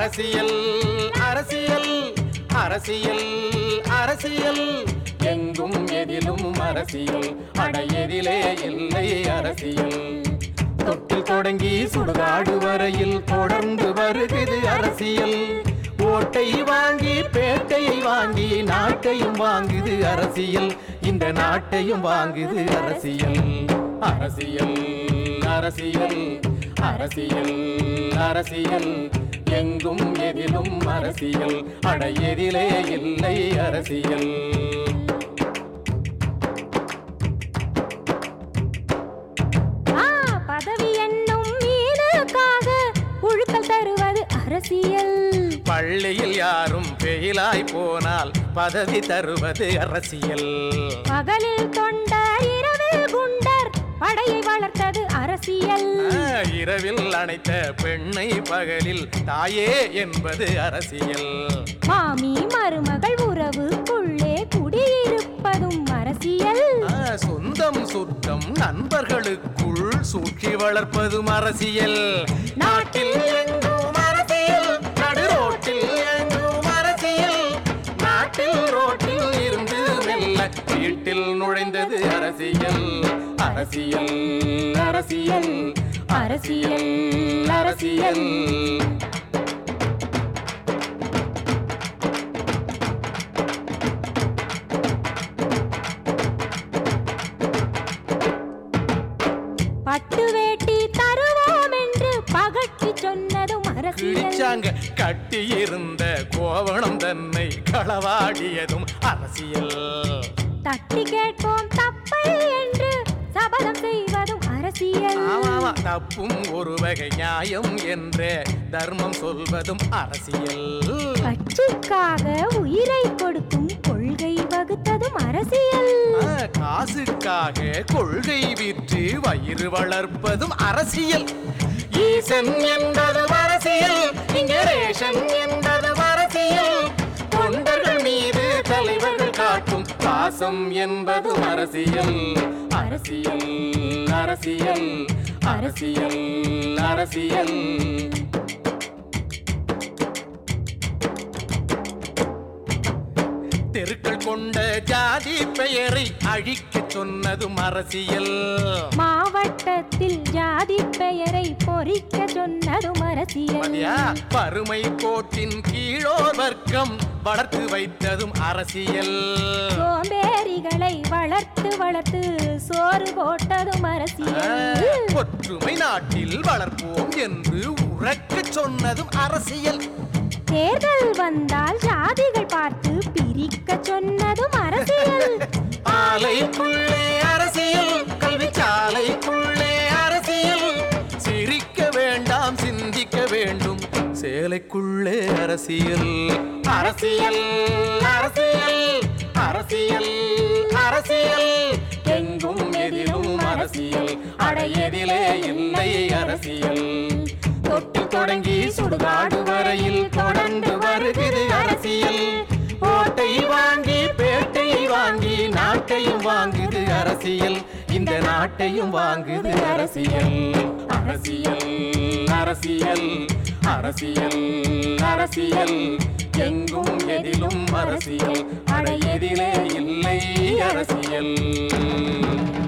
அரசியல் அரசியல் அரசியல் அரசியல் எங்கும் எதிலும் அரசியல் அட எதிலே இல்லை அரசியல் தொட்டில் தொடங்கி சுடுகாடு வரையில் தொடர்ந்து வருகிறது அரசியல் ஓட்டை வாங்கி பேட்டையை வாங்கி நாட்டையும் வாங்குது அரசியல் இந்த நாட்டையும் வாங்குது அரசியல் அரசியல் அரசியல் அரசியல் அரசியல் எங்கும் எதிலும் அரசியல் அட எதிலே இல்லை அரசியல் ஆ, பதவி என்னும் மீனுக்காக புழுக்கள் தருவது அரசியல் பள்ளியில் யாரும் பெயிலாய் போனால் பதவி தருவது அரசியல் பகலில் தொண்டர் இரவில் குண்டர் படையை வளர்த்தது அரசியல் ஆ, இரவில் அணைத்த பெண்ணை பகலில் தாயே என்பது அரசியல் மாமி மருமகள் உறவுக்குள்ளே குடியிருப்பதும் அரசியல் ஆ, சொந்தம் சுத்தம் நண்பர்களுக்குள் சூழ்ச்சி வளர்ப்பதும் அரசியல் நாட்டில் எங்கும் அரசியல் நடு ரோட்டில் எங்கும் அரசியல் நாட்டில் ரோட்டில் இருந்து மெல்ல வீட்டில் நுழைந்தது அரசியல் அரசியல் அரசியல் அரசியல் அரசியல் பட்டு வேட்டி தருவோம் என்று பகட்டி சொன்னதும் அரசியல் கிழிச்சாங்க கட்டியிருந்த கோவணம் தன்னை களவாடியதும் அரசியல் தட்டி கேட்போம் தப்பை என்று சபதம் செய்வதும் அரசியல் ஆமாமா தப்பும் ஒரு வகை நியாயம் என்றே தர்மம் சொல்வதும் அரசியல் கட்சிக்காக உயிரை கொடுக்கும் கொள்கை வகுத்ததும் அரசியல் ஆ, காசுக்காக கொள்கை விற்று வயிறு வளர்ப்பதும் அரசியல் ஈசன் என்பது அரசியல் இங்க ரேஷன் என்பது அரசியல் தொண்டர்கள் மீது தலைவர்கள் காட்டும் பாசம் என்பதும் அரசியல் அரசியல் அரசியல் அரசியல் அரசியல் தெருக்கள் கொண்ட ஜாதி பெயரை அழிக்கச் சொன்னதும் அரசியல் மாவட்டத்தில் ஜாதி பெயரை பொறிக்க சொன்னதும் அரசியல் மதியா வறுமை கோட்டின் கீழோர் வர்க்கம் வளர்த்து வைத்ததும் அரசியல் சோம்பேறிகளை வளர்த்து வளர்த்து சோறு போட்டதும் ஆ, அரசியல் ஒற்றுமை நாட்டில் வளர்ப்போம் என்று உறக்கச் சொன்னதும் அரசியல் தேர்தல் வந்தால் ஜாதிகள் பார்த்து பிரிக்க சொன்னதும் அரசியல் ஆலைக்குள்ளே அரசியல் கல்வி சாலைக்குள்ளே அரசியல் சிரிக்க வேண்டாம் சிந்திக்க வேண்டும் சேலைக்குள்ளே அரசியல் அரசியல் அரசியல் அரசியல் அரசியல் எங்கும் எதிலும் அரசியல் அட எதிலே இல்லை அரசியல் தொட்டு தொடங்கி சுடுகாடு வரையில் தொடர்ந்து வருகிறது அரசியல் ஓட்டை வாங்கி பேட்டை வாங்கி நாட்டையும் வாங்குது அரசியல் இந்த நாட்டையும் வாங்குது அரசியல் அரசியல் அரசியல் அரசியல் அரசியல் எங்கும் எதிலும் அரசியல் அட எதிலே இல்லை அரசியல்